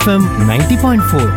FM ninety point four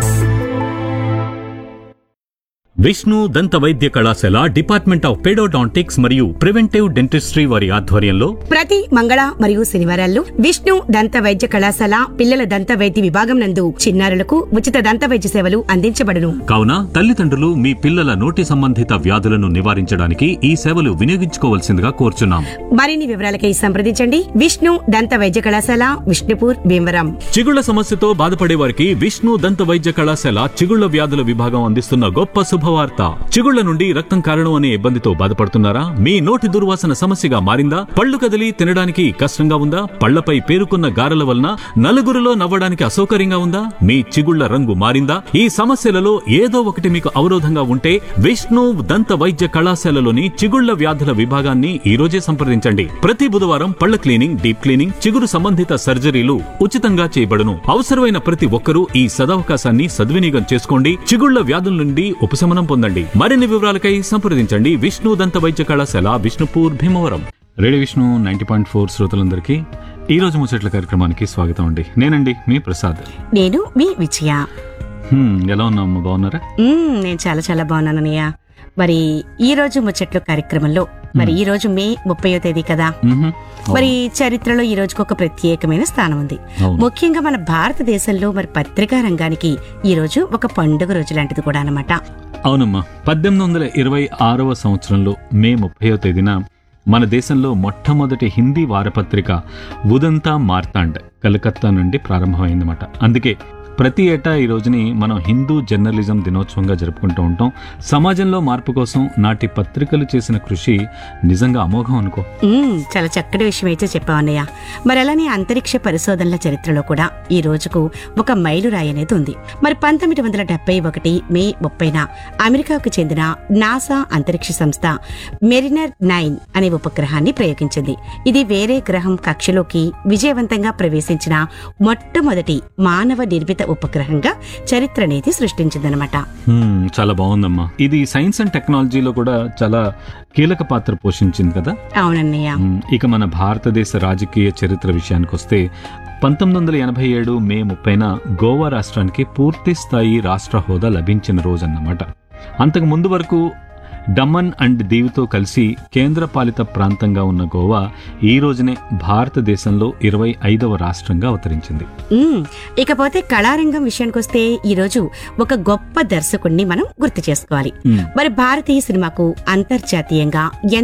Vishnu దంత వైద్య కళాశాల డిపార్ట్మెంట్ ఆఫ్ పెడోడాంటిక్స్ మరియు ప్రివెంటివ్ డెంటిస్ట్రీ వారి ఆధ్వర్యంలో ప్రతి మంగళ మరియు శనివారాల్లో విష్ణు దంత వైద్య కళాశాల పిల్లల దంత వైద్య విభాగం నందు చిన్నారులకు ఉచిత దంత వైద్య సేవలు అందించబడును కావున తల్లిదండ్రులు మీ పిల్లల నోటి సంబంధిత వ్యాధులను నివారించడానికి ఈ సేవలు వినియోగించుకోవాల్సిందిగా కోరుచున్నాం మరిన్ని వివరాలకై సంప్రదించండి విష్ణు దంత వైద్య కళాశాల విష్ణుపూర్ భీమవరం చిగుళ్ల సమస్యతో బాధపడే వారికి విష్ణు దంత వైద్య కళాశాల చిగుళ్ల వ్యాధుల విభాగం అందిస్తున్న గొప్ప శుభవార్త చిగుళ్ల నుండి రక్తం కారణం అనే ఇబ్బందితో బాధపడుతున్నారా మీ నోటి దుర్వాసన సమస్యగా మారిందా పళ్ళు కదిలి తినడానికి కష్టంగా ఉందా పళ్లపై పేరుకున్న గారెల వలన నలుగురిలో నవ్వడానికి అసౌకర్యంగా ఉందా మీ చిగుళ్ల రంగు మారిందా ఈ సమస్యలలో ఏదో ఒకటి మీకు అవరోధంగా ఉంటే విష్ణు దంత వైద్య కళాశాలలోని చిగుళ్ల వ్యాధుల విభాగాన్ని ఈ రోజే సంప్రదించండి ప్రతి బుధవారం పళ్ల క్లీనింగ్ డీప్ క్లీనింగ్ చిగురు సంబంధిత సర్జరీలు ఉచితంగా చేయబడును అవసరమైన ప్రతి ఒక్కరూ ఈ సదవకాశాన్ని సద్వినియోగం చేసుకోండి చిగుళ్ల వ్యాధుల నుండి ఉపశమనం పొందండి మరిన్ని వివరాలకై సంప్రదించండి విష్ణు దంత వైద్య కళాశాల Vishnupur Bhimavaram radio Vishnu ninety point four శ్రోతలందరికీ ఈ రోజు ముచ్చట్ల కార్యక్రమానికి స్వాగతం అండి నేనండి మీ ప్రసాద్ నేను మీ విజయ హ్మ్, ఎలా ఉన్నాము బాగున్నారా మ్మ్, నేను చాలా చాలా బాగున్నాను అన్నయ్య మరి ఈ రోజు ముచ్చట్లు కార్యక్రమంలో మరి ఈ రోజు మే ముప్పయో తేదీ కదా మ్హూ. మరి చరిత్రలో ఈ రోజుకు ఒక ప్రత్యేకమైన స్థానం ఉంది అవును. ముఖ్యంగా మన భారతదేశంలో మరి పత్రికా రంగానికి ఈ రోజు ఒక పండుగ రోజు లాంటిది కూడా అన్నమాట అవునమ్మా పద్దెనిమిది వందల ఇరవై ఆరవ సంవత్సరంలో మే ముప్పైవ తేదీన మన దేశంలో మొట్టమొదటి హిందీ వారపత్రిక ఉదంతా మార్తాండ్ కలకత్తా నుండి ప్రారంభమైందన్నమాట అందుకే ప్రతి ఏటా ఈ రోజుని మనం హిందూ జర్నలిజం దినోత్సవంగా జరుపుకుంటూ ఉంటాం సమాజంలో మార్పు కోసం నాటి పత్రికలు చేసిన కృషి నిజంగా అమోఘం అనుకో మ్మ్, చాలా చక్కటి విషయం అయితే చెప్పావు అన్నయ్య మరి అలానే అంతరిక్ష పరిశోధనల చరిత్రలో కూడా ఈ రోజుకు ఒక మైలురాయి అనేది ఉంది మరి పంతొమ్మిది వందల డెబ్బై ఒకటి మే ముప్పైన అమెరికాకు చెందిన నాసా అంతరిక్ష సంస్థ మెరినర్ నైన్ అనే ఉపగ్రహాన్ని ప్రయోగించింది ఇది వేరే గ్రహం కక్షలోకి విజయవంతంగా ప్రవేశించిన మొట్టమొదటి మానవ నిర్మిత ఉపగ్రహంగా చరిత్ర అనేది సృష్టించిందనమాట హ్మ్, చాలా బాగుందమ్మా ఇది సైన్స్ అండ్ టెక్నాలజీలో కూడా చాలా కీలక పాత్ర పోషించింది కదా అవునన్నయ్య మ్, ఇక మన భారతదేశ రాజకీయ చరిత్ర విషయానికి వస్తే పంతొమ్మిది వందల ఎనభై ఏడు మే ముప్పైన గోవా రాష్ట్రానికి పూర్తి స్థాయి రాష్ట్ర హోదా లభించిన రోజు అన్నమాట అంతకు ముందు వరకు డమన్ అండ్ దీవ్తో కలిసి కేంద్ర పాలిత ప్రాంతంగా ఉన్న గోవా ఈ రోజునే భారతదేశంలో ఇరవై ఐదవ రాష్ట్రంగా అవతరించింది మ్మ్. ఇకపోతే కళారంగం విషయానికి వస్తే ఈ రోజు ఒక గొప్ప దర్శకుడిని మనం గుర్తు చేసుకోవాలి మ్. మరి భారతీయ సినిమాకు అంతర్జాతీయంగా